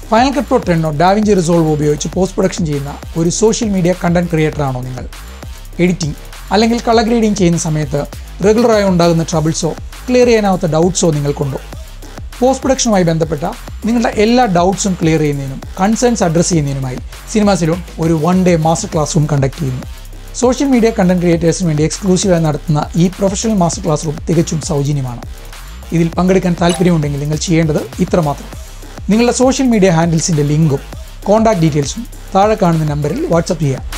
final cut pro ടെണ്ണോ DaVinci Resolve ഉപയോഗിച്ച് post production ചെയ്യുന്ന ഒരു സോഷ്യൽ മീഡിയ കണ്ടന്റ് ക്രിയേറ്റർ ആണോ നിങ്ങൾ എഡിറ്റിംഗ് അല്ലെങ്കിൽ കളർ ഗ്രേഡിംഗ് ചെയ്യുന്ന സമയത്ത് റെഗുലറായി ഉണ്ടാകുന്ന ട്രബിൾസോ ക്ലിയർ ചെയ്യാനാവാത്ത ഡൗട്ട്സോ നിങ്ങൾക്കുണ്ടോ പോസ്റ്റ് പ്രൊഡക്ഷനുമായി ബന്ധപ്പെട്ട നിങ്ങളുടെ എല്ലാ ഡൗട്ട്സും ക്ലിയർ ചെയ്യുന്നതിനും കൺസേൺസ് അഡ്രസ്സ് ചെയ്യുന്നതിനുമായി സിനിമാസിലും ഒരു one day master class room conduct ചെയ്യുന്നു സോഷ്യൽ മീഡിയ കണ്ടന്റ് ക്രിയേറ്റേഴ്സിന് വേണ്ടി എക്സ്ക്ലൂസീവായി നടത്തുന്ന ഈ പ്രൊഫഷണൽ മാസ്റ്റർ ക്ലാസ് റൂം തികച്ചും സൗജന്യമാണ് ഇതിൽ പങ്കെടുക്കാൻ താല്പര്യമുണ്ടെങ്കിൽ നിങ്ങൾ ചെയ്യേണ്ടത് ഇത്രമാത്രം നിങ്ങളുടെ സോഷ്യൽ മീഡിയ ഹാൻഡിൽസിൻ്റെ ലിങ്കും കോൺടാക്ട് ഡീറ്റെയിൽസും താഴെ കാണുന്ന നമ്പറിൽ വാട്സപ്പ് ചെയ്യുക